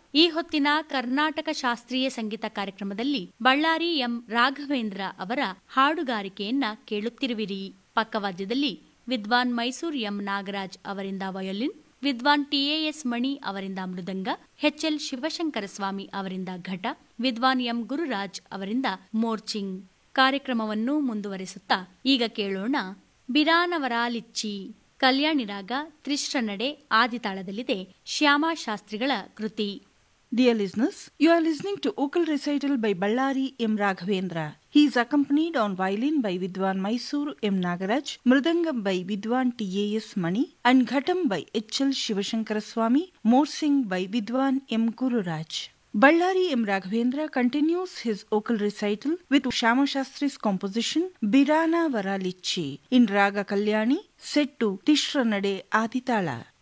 ಈ ಹೊತ್ತಿನ ಕರ್ನಾಟಕ ಶಾಸ್ತ್ರೀಯ ಸಂಗೀತ ಕಾರ್ಯಕ್ರಮದಲ್ಲಿ ಬಳ್ಳಾರಿ ಎಂ ರಾಘವೇಂದ್ರ ಅವರ ಹಾಡುಗಾರಿಕೆಯನ್ನ ಕೇಳುತ್ತಿರುವಿರಿ ಪಕ್ಕವಾದ್ಯದಲ್ಲಿ ವಿದ್ವಾನ್ ಮೈಸೂರ್ ಎಂ ನಾಗರಾಜ್ ಅವರಿಂದ ವಯೋಲಿನ್ ವಿದ್ವಾನ್ ಟಿಎಎಸ್ ಮಣಿ ಅವರಿಂದ ಮೃದಂಗ ಎಚ್ಎಲ್ ಶಿವಶಂಕರ ಸ್ವಾಮಿ ಅವರಿಂದ ಘಟ ವಿದ್ವಾನ್ ಎಂ ಗುರುರಾಜ್ ಅವರಿಂದ ಮೋರ್ಚಿಂಗ್ ಕಾರ್ಯಕ್ರಮವನ್ನು ಮುಂದುವರೆಸುತ್ತಾ ಈಗ ಕೇಳೋಣ ಬಿರಾನವರಾಲಿಚ್ಚಿ ಕಲ್ಯಾಣಿ ರಾಗ ತ್ರಿಶ್ರ ನಡೆ ಆದಿತಾಳದಲ್ಲಿದೆ ಶ್ಯಾಮಾ ಶಾಸ್ತ್ರಿಗಳ ಕೃತಿ Dear listeners, you are listening to vocal recital by Ballari M. Raghavendra. He is accompanied on violin by Vidwan Mysore M. Nagaraj, Mridangam by Vidwan T.A.S. Mani, and Ghatam by H.L. Shivashankara Swami, Morsing by Vidwan M. Gururaj. Ballari M. Raghavendra continues his vocal recital with Shama Shastri's composition Birana Varalichi in Raga Kalyani set to Tishra Nade Aditala.